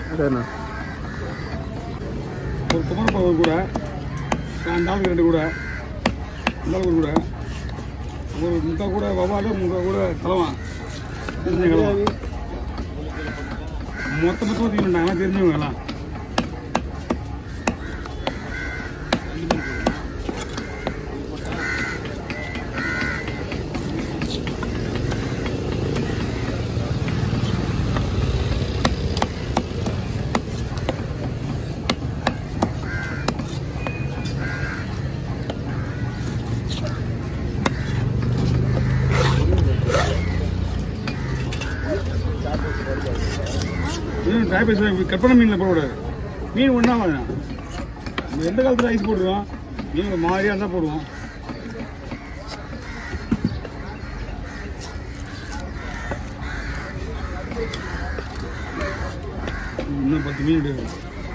சரிண்ணா ஒரு துமரப்பா ஒரு கூட அந்த ஆளுக்கு ரெண்டு கூட இந்த ஆளுக்கு ஒரு கூட ஒரு முக்கா கூட வவாலு முக்கா கூட தலைவான் தெரிஞ்ச கிழவன் மொத்த மொத்தமாக தீவிட்டாங்க தெரிஞ்சவங்க எல்லாம் இன்னும் டைபஸ் கற்பனை மீனில் போடக்கூடாது மீன் ஒன்றா வேணும் நம்ம எந்த காலத்தில் ஐஸ் போடுறோம் மீன் ஒரு மாதிரியாக இருந்தால் போடுவோம் இன்னும் பத்து மீன் இருக்கு.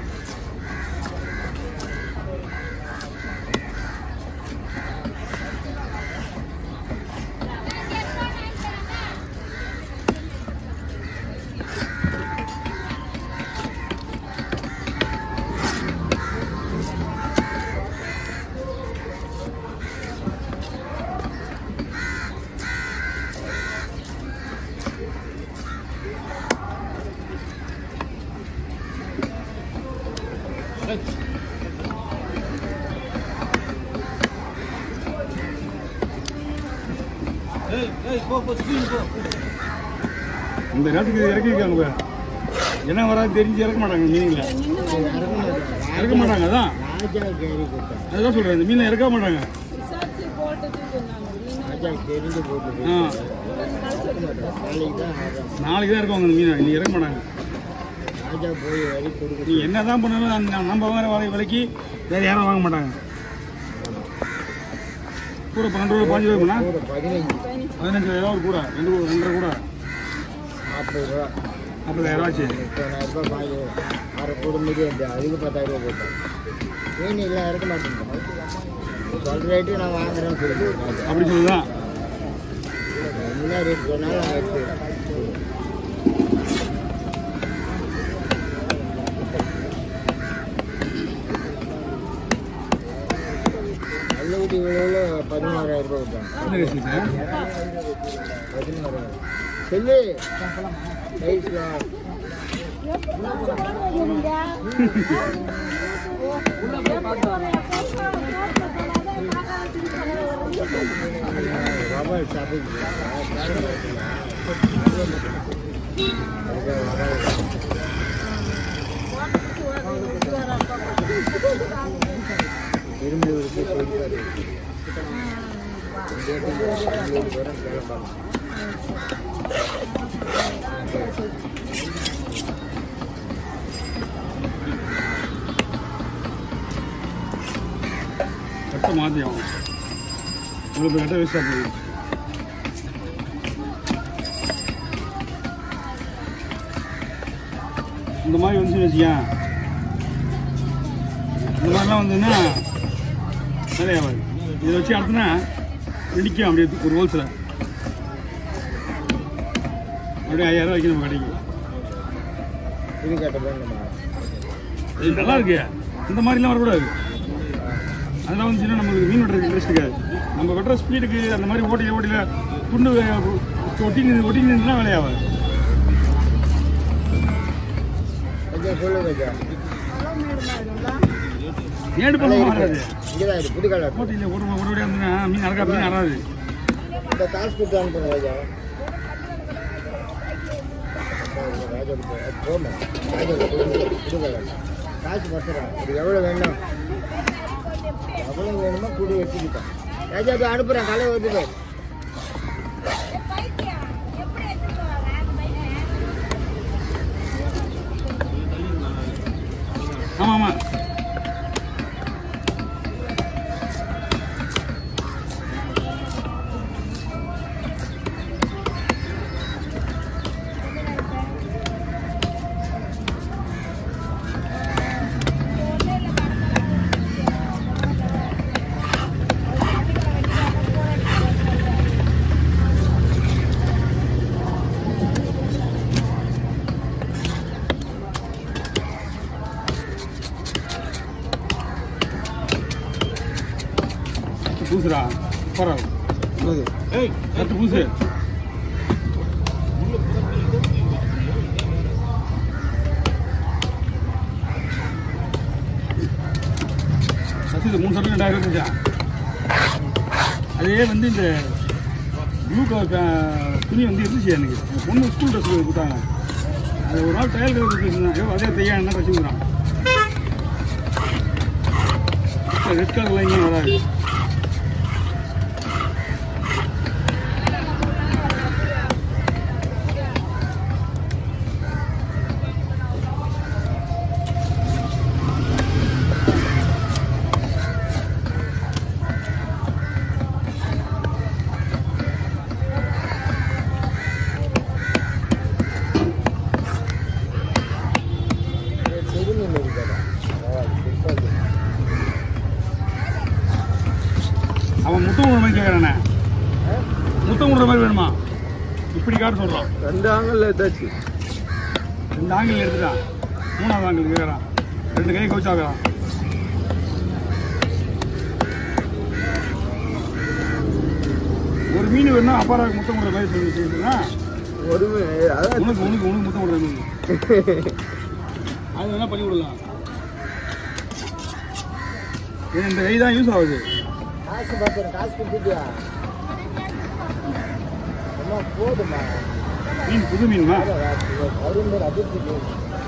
இந்த நேரத்துக்கு இறக்கிருக்காங்க பாரு. என்ன வராது தெரிஞ்சு இறக்க மாட்டாங்க மீனில் இறக்க மாட்டாங்க அதான் ராஜா கேள்விப்பட்டேன் அதுதான் சொல்கிறேன் இந்த மீனை இறக்க மாட்டாங்க விசாரிச்சு போட்டுட்டு சொன்னாங்க ராஜா தெரிஞ்சு போட்டு ஆ நாளைக்கு தான் ராஜா நாளைக்கு தான் இருக்குவாங்க இந்த மீனை இன்னைக்கு இறக்க மாட்டாங்க ராஜா போய் வரி நீ கொடுக்க என்ன தான் பண்ணாலும் அந்த- நம்ம வாங்குற விலை விலைக்கு வேறு யாரும் வாங்க மாட்டாங்க கூட பன்னெண்டு ரூபா பாஞ்சு ரூபாய்க்குண்ணா ஒரு பதினஞ்சு பதினஞ்சு ரூபா ஒரு கூட ரெண்டு கூட ரெண்டரை கூட நாற்பது ரூபா நாற்பதாயிரம் ஆச்சு முப்பதாயிரம் ரூபாய் பாஞ்சு அரை குடும்பத்துக்கு வந்து அதுக்கு பத்தாயிரம் ரூபாய் போட்டேன் மீன் எல்லாம் இறக்க மாட்டேன் சொல்ற ரேட்டு நான் வாங்குறேன்னு சொல்லிட்டு ராஜா அப்படி சொல்லுதான் என்ன ரேட் சொன்னாலும் நான் எடுத்து நல்லூட்டி விலையில பதினோராயிரம் ரூபாய் விட்டாங்க என்ன கேஸ் சார் பதினோராயிரம் சொல்லு ரைஸ்ல ரபாய் சாப்பிட்டு இரும்பலூருக்கு போயிருக்காரு கிளம்பலாம் கட்ட மாற்றி ஆகும் உங்களுக்கு கட்ட வேஸ்ட்டாக போகுது இந்த மாதிரி வந்துச்சுன்னு வச்சுக்கேன் இந்த மாதிரிலாம் வந்துன்னா நிறைய ஆகாது இதை வச்சு அடுத்துனா இடிக்கும் அப்படியே ஒரு ஹோல்ஸில் அப்படியே ஐயாயிரம் வைக்கணும் நம்ம கடைக்கு இது கட்டதான் நம்ம இது நல்லா இருக்கு இந்த மாதிரிலாம் வரக்கூடாது அதெல்லாம் வந்துச்சுன்னா நம்மளுக்கு மீன் வெட்டுறதுக்கு இன்ட்ரெஸ்ட் இருக்காது நம்ம வெட்டுற ஸ்பீடுக்கு அந்த மாதிரி ஓட்டில ஓட்டில துண்டு ஒட்டி நின்று ஒட்டி நின்றுனா வேலையாகாது கஜா சொல்லு கஜா ஏடு பண்ண வராது இங்கதான் இருக்கு புது கலர் ஓட்டில ஒரு ஒரு ஓடியா இருந்துன்னா மீன் அறக்கா மீன் அறாது இந்த காசு கொடுத்து அனுப்புங்க ராஜா ராஜா போமா ராஜா புது கலர் காசு பத்துறேன் இது எவ்வளோ வேணும் எவ்வளோ வேணுமோ கூடி வச்சுக்கிட்டேன் ராஜா இது அனுப்புகிறேன் கலை வந்து பாரு ஆமா ஆமா பூசுடா பரவாயில்ல என்னது சத்து பூசு சத்து இது மூணு சட்டம் ரெண்டாயிரம் இருந்துச்சா அதே வந்து இந்த ப்ளூ கலர் துணி வந்து இருந்துச்சு எனக்கு என் பொண்ணு ஸ்கூல் ட்ரெஸ் கொடுத்தாங்க அது ஒரு நாள் ட்ரையல் கலர் கொடுத்துருந்தேன் ஐயோ அதே தையா என்ன வச்சுக்கிறான் ரெட் கலர்லாம் இங்கேயும் வராது பெரிய மீன் இருக்காதா பரவாயில்ல பெருசா இருக்கு. அவன் முத்தம் விடுற மாதிரி கேட்குறானே ஆ? முத்தம் விடுற மாதிரி வேணுமா இப்படி காட்ட சொல்கிறான் ரெண்டு ஆங்கல்ல ஏதாச்சு ரெண்டு ஆங்கிள் எடுத்துட்டான் மூணாவது ஆங்கிள் கேட்குறான் ரெண்டு கை கவுச்சாக்குறான் ஒரு மீன் வேணும்னா அப்பாராவுக்கு முத்தம் விடுற மாதிரி சொல்லி சொல்லிட்டுனா ஒரு மீன் அதான் உனக்கு உனக்கு உனக்கு முத்தம் விடுற மீன் அது வேணா பண்ணி விடலாம் ஏன் இந்த கை தான் யூஸ் ஆகுது காசு பார்த்துறேன் காசு கொடுத்துட்டியா அம்மா போதுமா மீன் புது மீன்மா அரும்பேர் அதிர்ச்சி மீன்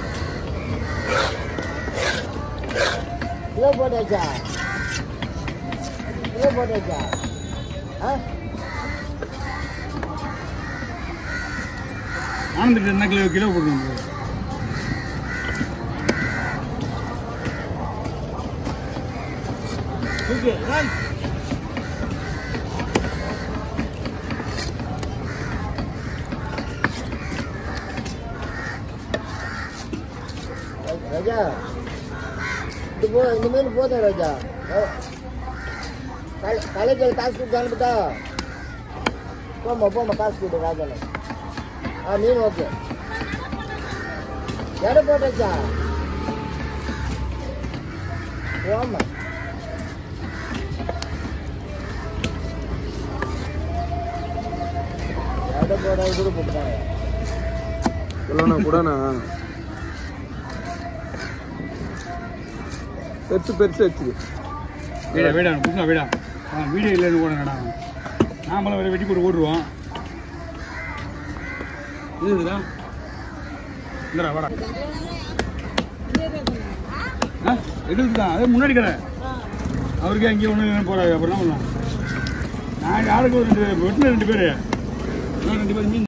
கிலோ போட்டாச்சா கிலோ போட்டாச்சா ஆ ஆனந்துக்கு என்ன கிலோ கிலோ போடுங்க ஓகே ரன் ராஜா இது போ இந்த மீன் போதும் ராஜா கலைக்கல் காசு கொடுத்து அனுப்பிட்டா போமா போமா காசு கொடு ராஜால ஆ மீன் ஓகே எடை போட்டாச்சா போமா எடை போட கூட போட்டுட்டாங்க இல்லைண்ணா கூடண்ணா பெருசு பெருசு வச்சுது வீடா வீடா புதுசா வீடா ஆ வீடியோ இல்லைன்னு கூட கடா நாமளும் வேற வெட்டி போட்டு ஓடுவோம் இது இருக்குதா இந்தடா வாடா ஆ எடுத்துதான் அதே முன்னாடி கடை அவருக்கே அங்கேயே ஒன்று போகிறாரு அப்புறம் என்ன பண்ணலாம் நான் யாருக்கு ஒரு ரெண்டு வெட்டின ரெண்டு பேர் ரெண்டு பேர் மீன்